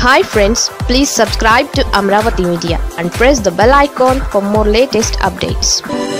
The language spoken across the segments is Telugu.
hi friends please subscribe to Amaravati media and press the bell icon for more latest updates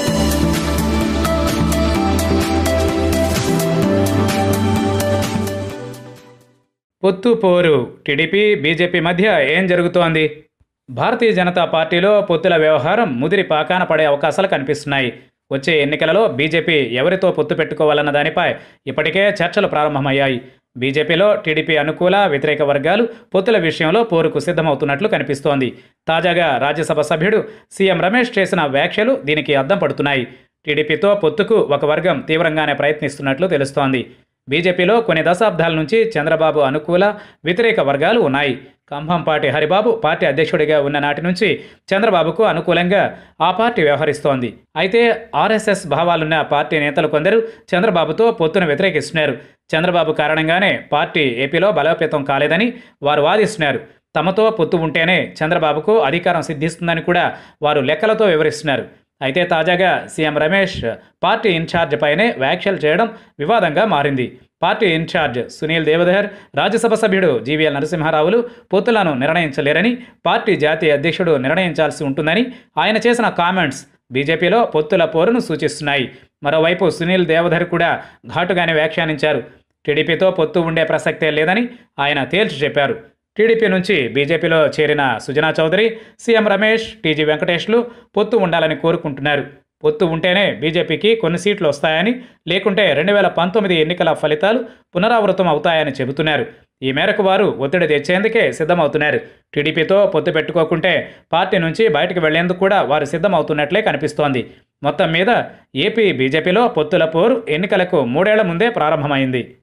పొత్తు పోరు టీడీపీ బీజేపీ మధ్య ఏం జరుగుతోంది భారతీయ జనతా పార్టీలో పొత్తుల వ్యవహారం ముదిరి పాకాన పడే అవకాశాలు కనిపిస్తున్నాయి వచ్చే ఎన్నికలలో బీజేపీ ఎవరితో పొత్తు పెట్టుకోవాలన్న దానిపై ఇప్పటికే చర్చలు ప్రారంభమయ్యాయి బీజేపీలో టీడీపీ అనుకూల వ్యతిరేక వర్గాలు పొత్తుల విషయంలో పోరుకు సిద్ధమవుతున్నట్లు కనిపిస్తోంది తాజాగా రాజ్యసభ సభ్యుడు సీఎం రమేష్ చేసిన వ్యాఖ్యలు దీనికి అద్దం పడుతున్నాయి టీడీపీతో పొత్తుకు ఒక వర్గం తీవ్రంగానే ప్రయత్నిస్తున్నట్లు తెలుస్తోంది బీజేపీలో కొన్ని దశాబ్దాల నుంచి చంద్రబాబు అనుకూల వ్యతిరేక వర్గాలు ఉన్నాయి కంభంపాటి హరిబాబు పార్టీ అధ్యక్షుడిగా ఉన్న నాటి నుంచి చంద్రబాబుకు అనుకూలంగా ఆ పార్టీ వ్యవహరిస్తోంది అయితే ఆర్ఎస్ఎస్ భావాలున్న పార్టీ నేతలు కొందరు చంద్రబాబుతో పొత్తును వ్యతిరేకిస్తున్నారు చంద్రబాబు కారణంగానే పార్టీ ఏపీలో బలోపేతం కాలేదని వారు వాదిస్తున్నారు తమతో పొత్తు ఉంటేనే చంద్రబాబుకు అధికారం సిద్ధిస్తుందని కూడా వారు లెక్కలతో వివరిస్తున్నారు అయితే తాజాగా సీఎం రమేష్ పార్టీ ఇన్ఛార్జ్ పైనే వ్యాఖ్యలు చేయడం వివాదంగా మారింది పార్టీ ఇన్ఛార్జ్ సునీల్ దేవధర్ రాజ్యసభ సభ్యుడు జీవీఎల్ నరసింహారావులు పొత్తులను నిర్ణయించలేరని పార్టీ జాతీయ అధ్యక్షుడు నిర్ణయించాల్సి ఉంటుందని ఆయన చేసిన కామెంట్స్ బీజేపీలో పొత్తుల పోరును సూచిస్తున్నాయి మరోవైపు సునీల్ దేవధర్ కూడా ఘాటుగానే వ్యాఖ్యానించారు టీడీపీతో పొత్తు ఉండే ప్రసక్తే లేదని ఆయన తేల్చి చెప్పారు టీడీపీ నుంచి బీజేపీలో చేరిన సుజనా చౌదరి సీఎం రమేష్ టీజీ వెంకటేష్లు పొత్తు ఉండాలని కోరుకుంటున్నారు పొత్తు ఉంటేనే బీజేపీకి కొన్ని సీట్లు వస్తాయని లేకుంటే రెండు వేల పంతొమ్మిది ఎన్నికల ఫలితాలు పునరావృతం అవుతాయని చెబుతున్నారు ఈ మేరకు వారు ఒత్తిడి తెచ్చేందుకే సిద్ధమవుతున్నారు టీడీపీతో పొత్తు పెట్టుకోకుంటే పార్టీ నుంచి బయటకు వెళ్లేందుకు కూడా వారు సిద్ధమవుతున్నట్లే కనిపిస్తోంది మొత్తం మీద ఏపీ బీజేపీలో పొత్తుల పోరు ఎన్నికలకు మూడేళ్ల ముందే ప్రారంభమైంది